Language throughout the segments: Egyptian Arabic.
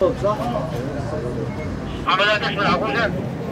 صح؟ عمليات احمد عبوده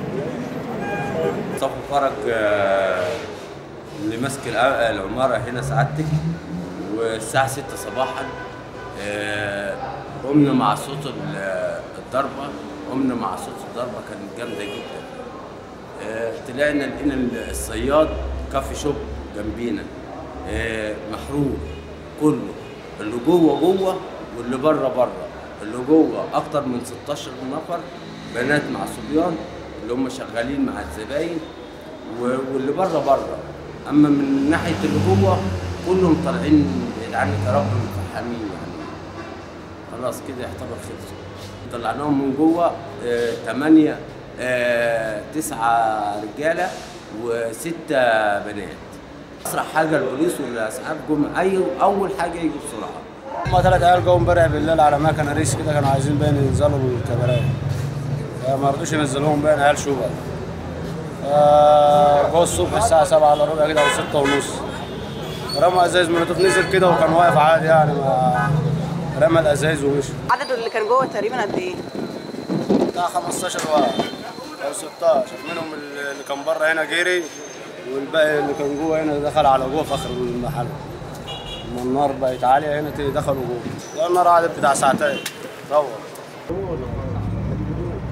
صف فرج آه، اللي ماسك الع- العمارة هنا سعادتك والساعة 6 صباحا آه، قمنا مع صوت ال- الضربة قمنا مع صوت الضربة كانت جامدة جدا آه، طلعنا لقينا ال- الصياد كافي شوب جنبينا آه، محروق كله اللي جوه جوه واللي بره بره اللي جوه اكتر من 16 نفر بنات مع صبيان اللي هم شغالين مع الزباين و- واللي بره بره اما من ناحيه اللي جوه كلهم طالعين بعيد عنك يا رب متفحمين يعني خلاص كده يعتبر خلصوا طلعناهم من جوه آه، تمانية آه، تسعة رجالة وستة بنات أسرع حاجة البوليس والأسعاف جم أي أول حاجة يجوا بسرعة هما ثلاث عيال جم امبارح بالليل على مكنه ريس كده كانوا عايزين باين ينزلوا الكباريه فما رضوش ينزلوهم باين عيال شوبه فجوا الصبح الساعه 7 الا ربع كده او 6 ونص رمى ازايز مولوتوف نزل كده وكان واقف عادي يعني ما رمى الازايز ومشي عدد اللي كان جوه تقريبا قد ايه؟ بتاع 15 واحد او 16 منهم اللي كان بره هنا جري والباقي اللي كان جوه هنا دخل على جوه في اخر المحل لما النار بقت عاليه هنا تاني دخلوا جوه لا النار قعدت بتاع ساعتين دور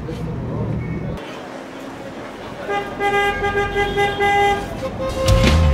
Thank you.